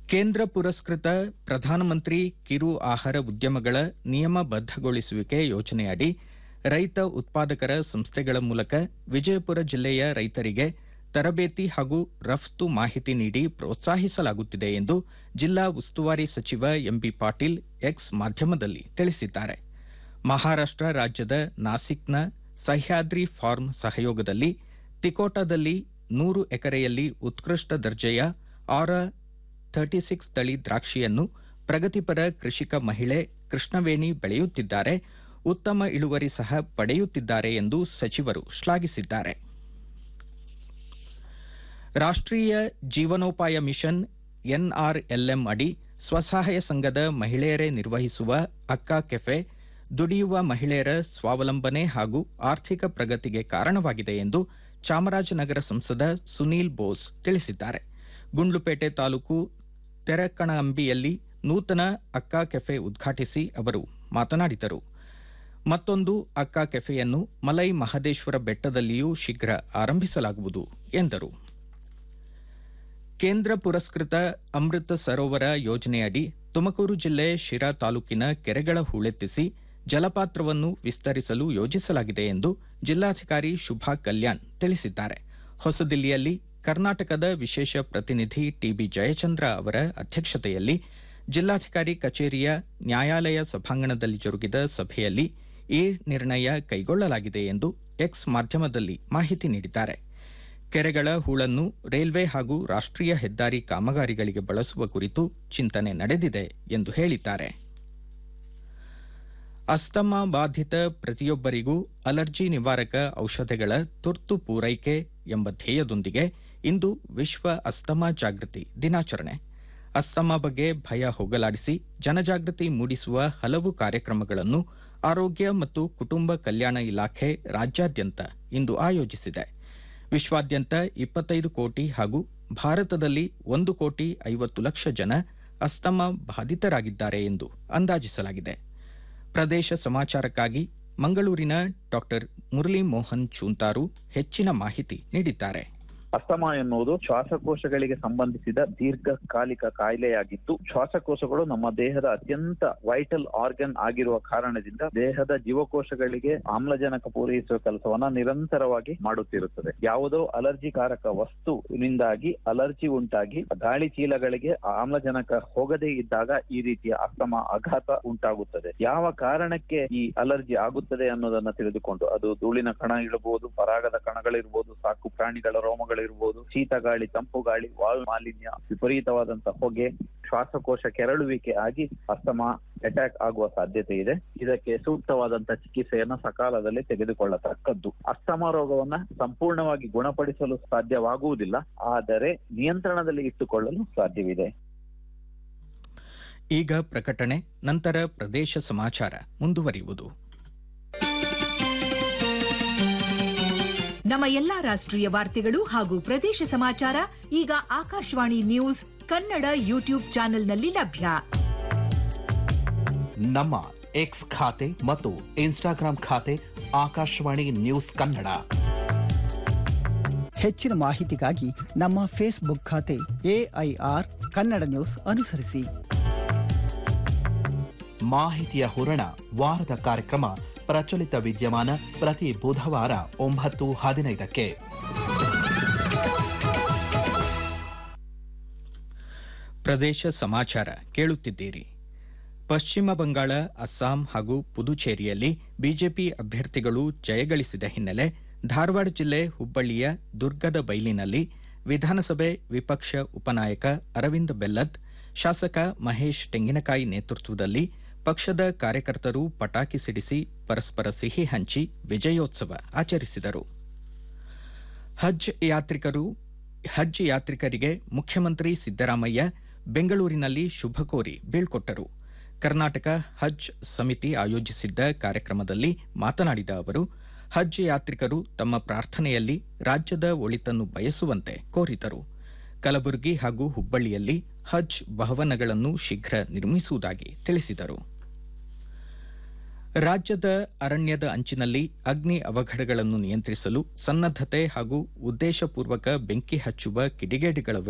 ಕೇಂದ್ರ ಪುರಸ್ಕೃತ ಪ್ರಧಾನಮಂತ್ರಿ ಕಿರು ಆಹಾರ ಉದ್ಯಮಗಳ ನಿಯಮಬದ್ದಗೊಳಿಸುವಿಕೆ ಯೋಜನೆಯಡಿ ರೈತ ಉತ್ಪಾದಕರ ಸಂಸ್ಥೆಗಳ ಮೂಲಕ ವಿಜಯಪುರ ಜಿಲ್ಲೆಯ ರೈತರಿಗೆ ತರಬೇತಿ ಹಾಗೂ ರಫ್ತು ಮಾಹಿತಿ ನೀಡಿ ಪ್ರೋತ್ಸಾಹಿಸಲಾಗುತ್ತಿದೆ ಎಂದು ಜಿಲ್ಲಾ ಉಸ್ತುವಾರಿ ಸಚಿವ ಎಂಬಿ ಪಾಟೀಲ್ ಎಕ್ಸ್ ಮಾಧ್ಯಮದಲ್ಲಿ ತಿಳಿಸಿದ್ದಾರೆ ಮಹಾರಾಷ್ಟ್ರ ರಾಜ್ಯದ ನಾಸಿಕ್ನ ಸಹ್ಯಾದ್ರಿ ಫಾರ್ಮ್ ಸಹಯೋಗದಲ್ಲಿ ತಿಕೋಟಾದಲ್ಲಿ ನೂರು ಎಕರೆಯಲ್ಲಿ ಉತ್ಕೃಷ್ಟ ದರ್ಜೆಯ ಆರ ಥರ್ಟಿ ಸಿಕ್ಸ್ ತಳಿ ದ್ರಾಕ್ಷಿಯನ್ನು ಪ್ರಗತಿಪರ ಕೃಷಿಕ ಮಹಿಳೆ ಕೃಷ್ಣವೇಣಿ ಬೆಳೆಯುತ್ತಿದ್ದಾರೆ ಉತ್ತಮ ಇಳುವರಿ ಸಹ ಪಡೆಯುತ್ತಿದ್ದಾರೆ ಎಂದು ಸಚಿವರು ಶ್ಲಾಘಿಸಿದ್ದಾರೆ ರಾಷ್ಟ್ರೀಯ ಜೀವನೋಪಾಯ ಮಿಷನ್ ಎನ್ಆರ್ಎಲ್ಎಂ ಅಡಿ ಸ್ವಸಹಾಯ ಸಂಘದ ಮಹಿಳೆಯರೇ ನಿರ್ವಹಿಸುವ ಅಕ್ಕ ಕೆಫೆ ದುಡಿಯುವ ಮಹಿಳೆಯರ ಸ್ವಾವಲಂಬನೆ ಹಾಗೂ ಆರ್ಥಿಕ ಪ್ರಗತಿಗೆ ಕಾರಣವಾಗಿದೆ ಎಂದು ಚಾಮರಾಜನಗರ ಸಂಸದ ಸುನೀಲ್ ಬೋಸ್ ತಿಳಿಸಿದ್ದಾರೆ ಗುಂಡ್ಲುಪೇಟೆ ತಾಲೂಕು ತೆರಕಣಂಬಿಯಲ್ಲಿ ನೂತನ ಅಕ್ಕ ಕೆಫೆ ಉದ್ಘಾಟಿಸಿ ಅವರು ಮಾತನಾಡಿದರು ಮತ್ತೊಂದು ಅಕ್ಕ ಕೆಫೆಯನ್ನು ಮಲೈ ಮಹದೇಶ್ವರ ಬೆಟ್ಟದಲ್ಲಿಯೂ ಶೀಘ್ರ ಆರಂಭಿಸಲಾಗುವುದು ಎಂದರು ಕೇಂದ್ರ ಪುರಸ್ಕೃತ ಅಮೃತ ಸರೋವರ ಯೋಜನೆಯಡಿ ತುಮಕೂರು ಜಿಲ್ಲೆ ಶಿರಾ ತಾಲೂಕಿನ ಕೆರೆಗಳ ಹೂಳೆತ್ತಿಸಿ ಜಲಪಾತ್ರವನ್ನು ವಿಸ್ತರಿಸಲು ಯೋಜಿಸಲಾಗಿದೆ ಎಂದು ಜಿಲ್ಲಾಧಿಕಾರಿ ಶುಭಾ ಕಲ್ಯಾಣ್ ತಿಳಿಸಿದ್ದಾರೆ ಹೊಸದಿಲ್ಲಿಯಲ್ಲಿ ಕರ್ನಾಟಕದ ವಿಶೇಷ ಪ್ರತಿನಿಧಿ ಟಿಬಿ ಜಯಚಂದ್ರ ಅವರ ಅಧ್ಯಕ್ಷತೆಯಲ್ಲಿ ಜಿಲ್ಲಾಧಿಕಾರಿ ಕಚೇರಿಯ ನ್ಯಾಯಾಲಯ ಸಭಾಂಗಣದಲ್ಲಿ ಜರುಗಿದ ಸಭೆಯಲ್ಲಿ ಈ ನಿರ್ಣಯ ಕೈಗೊಳ್ಳಲಾಗಿದೆ ಎಂದು ಎಕ್ಸ್ ಮಾಧ್ಯಮದಲ್ಲಿ ಮಾಹಿತಿ ನೀಡಿದ್ದಾರೆ ಕೆರೆಗಳ ಹೂಳನ್ನು ರೈಲ್ವೆ ಹಾಗೂ ರಾಷ್ಟ್ರೀಯ ಹೆದ್ದಾರಿ ಕಾಮಗಾರಿಗಳಿಗೆ ಬಳಸುವ ಕುರಿತು ಚಿಂತನೆ ನಡೆದಿದೆ ಎಂದು ಹೇಳಿದ್ದಾರೆ ಅಸ್ತಮಾ ಬಾಧಿತ ಪ್ರತಿಯೊಬ್ಬರಿಗೂ ಅಲರ್ಜಿ ನಿವಾರಕ ಔಷಧಗಳ ತುರ್ತು ಪೂರೈಕೆ ಎಂಬ ಧ್ಯೇಯದೊಂದಿಗೆ ಇಂದು ವಿಶ್ವ ಅಸ್ತಮಾ ಜಾಗೃತಿ ದಿನಾಚರಣೆ ಅಸ್ತಮಾ ಬಗ್ಗೆ ಭಯ ಹೋಗಲಾಡಿಸಿ ಜನಜಾಗೃತಿ ಮೂಡಿಸುವ ಹಲವು ಕಾರ್ಯಕ್ರಮಗಳನ್ನು ಆರೋಗ್ಯ ಮತ್ತು ಕುಟುಂಬ ಕಲ್ಯಾಣ ಇಲಾಖೆ ರಾಜ್ಯಾದ್ಯಂತ ಇಂದು ಆಯೋಜಿಸಿದೆ ವಿಶ್ವಾದ್ಯಂತ ಇಪ್ಪತ್ತೈದು ಕೋಟಿ ಹಾಗೂ ಭಾರತದಲ್ಲಿ ಒಂದು ಕೋಟಿ ಐವತ್ತು ಲಕ್ಷ ಜನ ಅಸ್ತಮಾ ಬಾಧಿತರಾಗಿದ್ದಾರೆ ಎಂದು ಅಂದಾಜಿಸಲಾಗಿದೆ ಪ್ರದೇಶ ಸಮಾಚಾರಕ್ಕಾಗಿ ಮಂಗಳೂರಿನ ಡಾ ಮುರಳಿ ಮೋಹನ್ ಚೂಂತಾರು ಹೆಚ್ಚಿನ ಮಾಹಿತಿ ನೀಡಿದ್ದಾರೆ ಅಸ್ತಮಾ ಎನ್ನುವುದು ಶ್ವಾಸಕೋಶಗಳಿಗೆ ಸಂಬಂಧಿಸಿದ ದೀರ್ಘಕಾಲಿಕ ಕಾಯಿಲೆಯಾಗಿದ್ದು ಶ್ವಾಸಕೋಶಗಳು ನಮ್ಮ ದೇಹದ ಅತ್ಯಂತ ವೈಟಲ್ ಆರ್ಗನ್ ಆಗಿರುವ ಕಾರಣದಿಂದ ದೇಹದ ಜೀವಕೋಶಗಳಿಗೆ ಆಮ್ಲಜನಕ ಪೂರೈಸುವ ಕೆಲಸವನ್ನ ನಿರಂತರವಾಗಿ ಮಾಡುತ್ತಿರುತ್ತದೆ ಯಾವುದೋ ಅಲರ್ಜಿಕಾರಕ ವಸ್ತುವಿನಿಂದಾಗಿ ಅಲರ್ಜಿ ಉಂಟಾಗಿ ಗಾಳಿ ಚೀಲಗಳಿಗೆ ಆಮ್ಲಜನಕ ಹೋಗದೇ ಇದ್ದಾಗ ಈ ರೀತಿಯ ಅಸ್ತಮಾ ಆಘಾತ ಉಂಟಾಗುತ್ತದೆ ಯಾವ ಕಾರಣಕ್ಕೆ ಈ ಅಲರ್ಜಿ ಆಗುತ್ತದೆ ಅನ್ನೋದನ್ನ ತಿಳಿದುಕೊಂಡು ಅದು ಧೂಳಿನ ಕಣ ಇರಬಹುದು ಪರಾಗದ ಕಣಗಳಿರ್ಬೋದು ಸಾಕು ಪ್ರಾಣಿಗಳ ರೋಮಗಳು ಇರಬಹುದು ಶೀತ ಗಾಳಿ ತಂಪು ಗಾಳಿ ವಾಯು ಮಾಲಿನ್ಯ ವಿಪರೀತವಾದಂತಹ ಹೊಗೆ ಶ್ವಾಸಕೋಶ ಕೆರಳುವಿಕೆ ಆಗಿ ಅಸ್ತಮಾ ಅಟ್ಯಾಕ್ ಆಗುವ ಸಾಧ್ಯತೆ ಇದೆ ಇದಕ್ಕೆ ಸೂಕ್ತವಾದಂತಹ ಚಿಕಿತ್ಸೆಯನ್ನ ಸಕಾಲದಲ್ಲಿ ತೆಗೆದುಕೊಳ್ಳತಕ್ಕದ್ದು ಅಸ್ತಮಾ ರೋಗವನ್ನ ಸಂಪೂರ್ಣವಾಗಿ ಗುಣಪಡಿಸಲು ಸಾಧ್ಯವಾಗುವುದಿಲ್ಲ ಆದರೆ ನಿಯಂತ್ರಣದಲ್ಲಿ ಇಟ್ಟುಕೊಳ್ಳಲು ಸಾಧ್ಯವಿದೆ ಈಗ ಪ್ರಕಟಣೆ ನಂತರ ಪ್ರದೇಶ ಸಮಾಚಾರ ಮುಂದುವರಿಯುವುದು ನಮ್ಮ ಎಲ್ಲಾ ರಾಷ್ಟ್ರೀಯ ವಾರ್ತೆಗಳು ಹಾಗೂ ಪ್ರದೇಶ ಸಮಾಚಾರ ಈಗ ಆಕಾಶವಾಣಿ ನ್ಯೂಸ್ ಕನ್ನಡ ಯೂಟ್ಯೂಬ್ ಚಾನೆಲ್ನಲ್ಲಿ ಲಭ್ಯ ನಮ್ಮ ಎಕ್ಸ್ ಖಾತೆ ಮತ್ತು ಇನ್ಸ್ಟಾಗ್ರಾಂ ಖಾತೆ ಆಕಾಶವಾಣಿ ನ್ಯೂಸ್ ಕನ್ನಡ ಹೆಚ್ಚಿನ ಮಾಹಿತಿಗಾಗಿ ನಮ್ಮ ಫೇಸ್ಬುಕ್ ಖಾತೆ ಎಐಆರ್ ಕನ್ನಡ ನ್ಯೂಸ್ ಅನುಸರಿಸಿ ಮಾಹಿತಿಯ ಹೂರಣ ವಾರದ ಕಾರ್ಯಕ್ರಮ ಪ್ರಚಲಿತ ವಿದ್ಯಮಾನ ಪ್ರತಿ ಬುಧವಾರ ಒಂಬತ್ತು ಹದಿನೈದಕ್ಕೆ ಪ್ರದೇಶ ಸಮಾಚಾರ ಕೇಳುತ್ತಿದ್ದೀರಿ ಪಶ್ಚಿಮ ಬಂಗಾಳ ಅಸ್ಸಾಂ ಹಾಗೂ ಪುದುಚೇರಿಯಲ್ಲಿ ಬಿಜೆಪಿ ಅಭ್ಯರ್ಥಿಗಳು ಜಯಗಳಿಸಿದ ಹಿನ್ನೆಲೆ ಧಾರವಾಡ ಜಿಲ್ಲೆ ಹುಬ್ಬಳ್ಳಿಯ ದುರ್ಗದ ಬೈಲಿನಲ್ಲಿ ವಿಧಾನಸಭೆ ವಿಪಕ್ಷ ಉಪನಾಯಕ ಅರವಿಂದ ಬೆಲ್ಲದ್ ಶಾಸಕ ಮಹೇಶ್ ತೆಂಗಿನಕಾಯಿ ನೇತೃತ್ವದಲ್ಲಿ ಪಕ್ಷದ ಕಾರ್ಯಕರ್ತರು ಪಟಾಕಿ ಸಿಡಿಸಿ ಪರಸ್ಪರ ಸಿಹಿ ಹಂಚಿ ವಿಜಯೋತ್ಸವ ಆಚರಿಸಿದರು ಹಜ್ ಯಾತ್ರಿಕರು ಹಜ್ ಯಾತ್ರಿಕರಿಗೆ ಮುಖ್ಯಮಂತ್ರಿ ಸಿದ್ದರಾಮಯ್ಯ ಬೆಂಗಳೂರಿನಲ್ಲಿ ಶುಭ ಕೋರಿ ಬೀಳ್ಕೊಟ್ಟರು ಕರ್ನಾಟಕ ಹಜ್ ಸಮಿತಿ ಆಯೋಜಿಸಿದ್ದ ಕಾರ್ಯಕ್ರಮದಲ್ಲಿ ಮಾತನಾಡಿದ ಅವರು ಹಜ್ ಯಾತ್ರಿಕರು ತಮ್ಮ ಪ್ರಾರ್ಥನೆಯಲ್ಲಿ ರಾಜ್ಯದ ಒಳಿತನ್ನು ಬಯಸುವಂತೆ ಕೋರಿದರು ಕಲಬುರಗಿ ಹಾಗೂ ಹುಬ್ಬಳ್ಳಿಯಲ್ಲಿ ಹಜ್ ಭವನಗಳನ್ನು ಶೀಘ್ರ ನಿರ್ಮಿಸುವುದಾಗಿ ತಿಳಿಸಿದರು ರಾಜ್ಯದ ಅರಣ್ಯದ ಅಂಚಿನಲ್ಲಿ ಅಗ್ನಿ ಅವಘಡಗಳನ್ನು ನಿಯಂತ್ರಿಸಲು ಸನ್ನದ್ದತೆ ಹಾಗೂ ಉದ್ದೇಶಪೂರ್ವಕ ಬೆಂಕಿ ಹಚ್ಚುವ ಕಿಡಿಗೇಡಿಗಳ